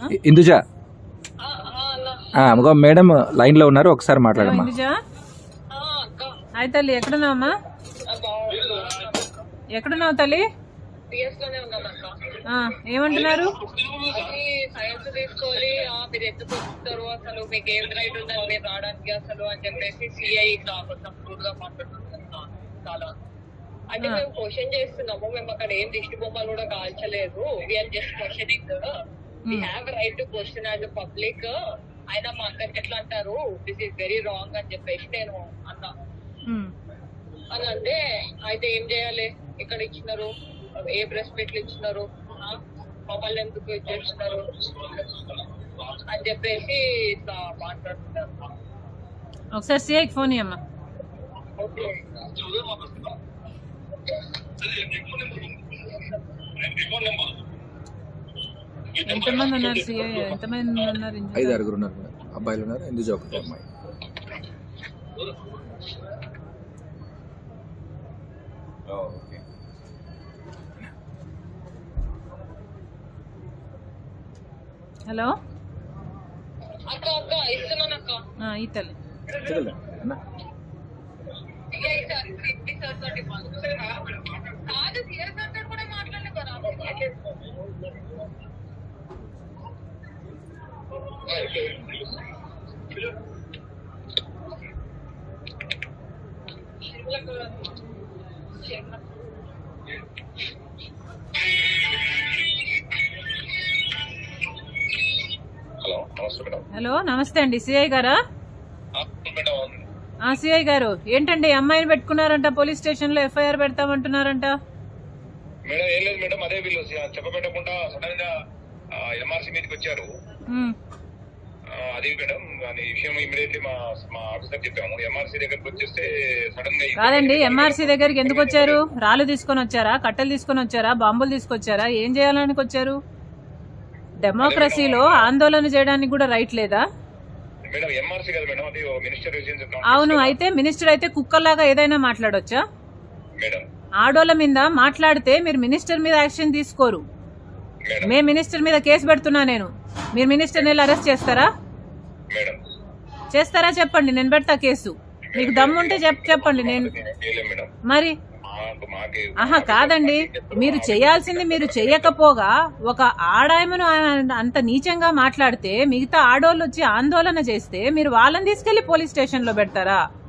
ఇ- ఇందుజ ఆ, ఇంకో madam line లో ఉన్నారు ఒకసారి మాట్లాడమ్మా ఇందుజా హాయ్ తల్లి ఎక్కడున్నావమ్మా ఎక్కడున్నావు తల్లి పిఎస్ లోనే ఉన్నాను అక్క ఆ, ఏమంటున్నారు అది సైన్స్ తీసుకోవాలి ఆ, మీరు ఎందుకు వస్తారు అసలు మీకు ఏం రైట్ ఉందని మీరు రావడానికి అసలు అని చెప్పేసి సిఐ ఇట్లా కొంచెం రూడ్ గా మాట్లాడుతున్నారు చాలా అంటే మేము క్వశ్చన్ చేస్తున్నాము మేము అక్కడ ఏం దిష్టి బొమ్మలు కూడా కాల్చలేదు we are just questioning we have right to question as public అయినా మా అందరికి ఎట్లా అంటారు దిస్ ఈస్ వెరీ రాంగ్ అని చెప్పేసి నేను అన్నా ఉమ్, అని అంటే అయితే ఏం చేయాలి ఇక్కడ ఇచ్చినారు ఏ ప్రెస్ మీట్లు ఇచ్చినారు ఆ? మమ్మల్ని ఎందుకు ఇచ్చేస్తున్నారు అని చెప్పేసి ఇట్లా మాట్లాడుతున్నారు ఒకసారి సిఐకి ఫోన్ ఇయ్యమ్మా ఓకే ఎంతమంది ఉన్నారు సిఐ ఎంతమంది ఉన్నారు ఇందులో? ఐదు ఆరుగురు ఉన్నారు మేడం అబ్బాయిలు ఉన్నారు ఇందుజ ఒకటే అమ్మాయి హలో అక్క అక్క ఇస్తున్నాను అక్క ఆ, ఈ తల్లి చూడలే అన్న ఇక ఈసారి ఎంపీ సార్ తోటి మాట్లాడు. కాదు సీఆర్ సార్ తోటి కూడా మాట్లాడలేదు కదా హలో నమస్తే మేడం హలో నమస్తే అండి సిఐ గారా ఆ, మేడం ఆ సిఐ గారు ఏంటండి అమ్మాయిని పెట్టుకున్నారంట పోలీస్ స్టేషన్ లో ఎఫ్ఐఆర్ పెడతామంటున్నారంట మేడం ఏం లేదు మేడం అదే వీళ్ళు చెప్పబెట్టకుండా సడన్ గా ఎంఆర్సీ మీదకి వచ్చారు ఉమ్, ఆ, అది మేడం దాని విషయం ఇమీడియట్లీ మా మా ఆఫీసర్ చెప్పాము ఎంఆర్సీ దగ్గరికి వచ్చేస్తే సడన్ గా కాదండి ఎంఆర్సీ దగ్గరికి ఎందుకు వచ్చారు రాళ్ళు తీసుకొని వచ్చారా కట్టెలు తీసుకొని వచ్చారా బాంబులు తీసుకొచ్చారా ఏం చేయాలని వచ్చారు డెమోక్రసీలో ఆందోళన చేయడానికి కూడా రైట్ లేదా మేడం ఎంఆర్సీ కదా మేడం అది మినిస్టర్ రెసిడెన్స్ అవును అయితే మినిస్టర్ అయితే కుక్కల్లాగా ఏదైనా మాట్లాడొచ్చా మేడం ఆడోళ్ళ మీద మాట్లాడితే మీరు మినిస్టర్ మీద యాక్షన్ తీసుకోరు మేడం మే మినిస్టర్ మీద కేసు పెడుతున్నా నేను మీరు మినిస్టర్ వెళ్ళి అరెస్ట్ చేస్తారా మేడం చేస్తారా చెప్పండి నేను పెడతా కేసు మీకు దమ్ముంటే చెప్ చెప్పండి నేను చేయలేం మేడం మరి మాకు మాకే ఆహా కాదండి మీరు చేయాల్సింది మీరు చెయ్యకపోగా ఒక ఆడాయమను ఆ- అంత నీచంగా మాట్లాడితే మిగతా ఆడోళ్ళు వచ్చి ఆందోళన చేస్తే మీరు వాళ్ళని తీసుకెళ్లి పోలీస్ స్టేషన్ లో పెడతారా